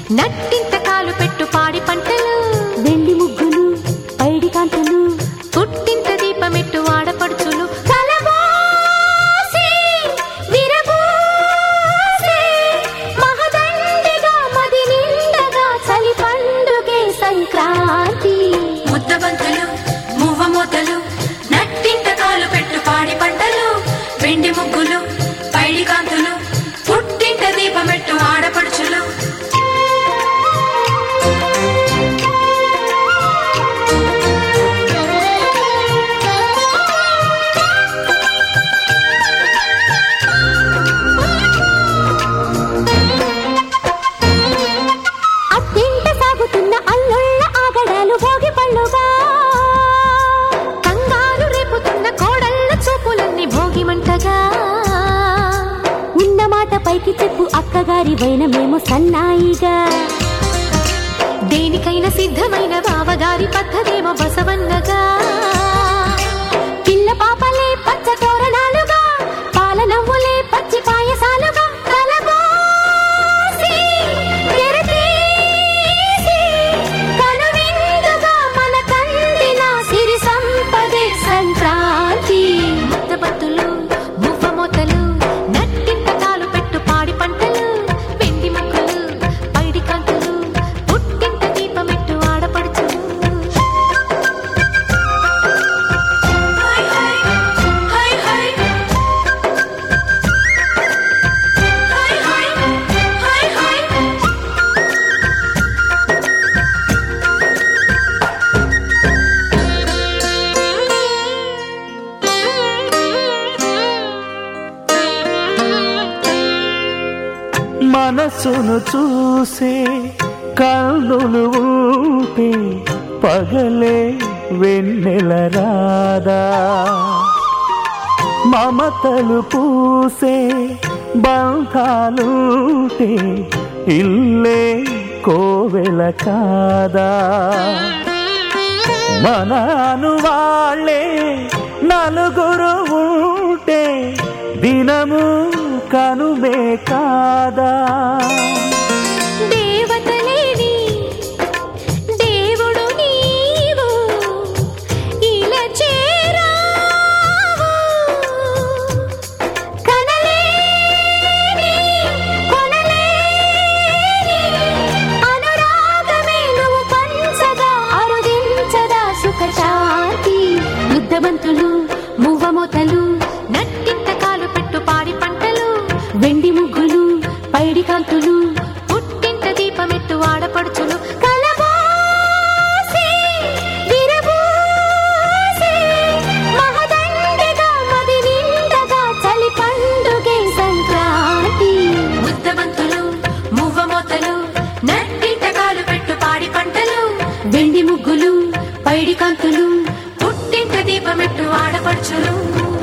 నట్టింత కాలు పెట్టు పాడి పంటలు వెండి ముగ్గులు పైడి కాంతులు పుట్టింత దీపమెట్టు ఆడపడుచులు కలబోసి, విరబోసి, మహదండిగా మది నిండగా చలి పండుగే సంక్రాంతి ముద్దబంతులు మువ్వమూతలు నట్టింట కాలు పెట్టు పాడి పంటలు వెండి ముగ్గులు పైడి కాంతులు పుట్టింట దీపమెట్టు ఆడపడుచులు అత్తింట సాగుతున్న అల్లుళ్ళ ఆగడాలు భోగి పళ్ళుగా కంగారు రేపుతున్న కోడళ్ళ చూపులన్నీ భోగిమంటగా ఉన్న మాట పైకి చెప్పు అక్కగారి వైన మేము సన్నాయిగా దేనికైనా సిద్ధమైన బావగారి పద్ధతేమో బసవన్నగా పిల్ల పాపలే పచ్చ తోరణాలుగా పాల నవ్వులే పచ్చి పాయసాలుగా కలబోసి, తెరతీసి, కనువిందుగా మన కందిన సిరి సంపదే సంక్రాంతి ముద్దబత్తులు మువ్వమోతలు నట్టింత కాలు పెట్టు పాడి పంటలు వెండి ముక్కలు పైడి కంతులు పుట్టింత దీపమెట్టు ఆడపడుచులు హై హై హై హై హై హై హై హై మనసును చూసే కళ్ళులు ఊపే పగలే వెన్నెల రాదా మమతలు పూసే బంధాలుంటే ఇల్లే కోవెల కాదా మనాను వాళ్ళే నలుగురు ఉంటే దినము కనుమే కాదా దేవతలేని దేవుడు నీవు ఇలా చేరావు కనలేని, కొనలేని అనురాగమే నువ్వు పంచగా అరుదించదా సుఖశాంతి ముద్దబంతులు మువ్వమోతలు నట్టింత కాలు పెట్టు పాడి పంటలు వెండి ముగ్గులు పైడి కాంతులు పుట్టింత దీపమెట్టు ఆడపడుచులు కలబోసి, విరబోసి, మహదండిగా మది నిండగా చలి పండుగే సంక్రాంతి ముద్దబంతులు మువ్వమూతలు నట్టింట కాలు పెట్టు పాడి పంటలు వెండి ముగ్గులు పైడి కాంతులు పుట్టింట దీపమెట్టు ఆడపడుచులు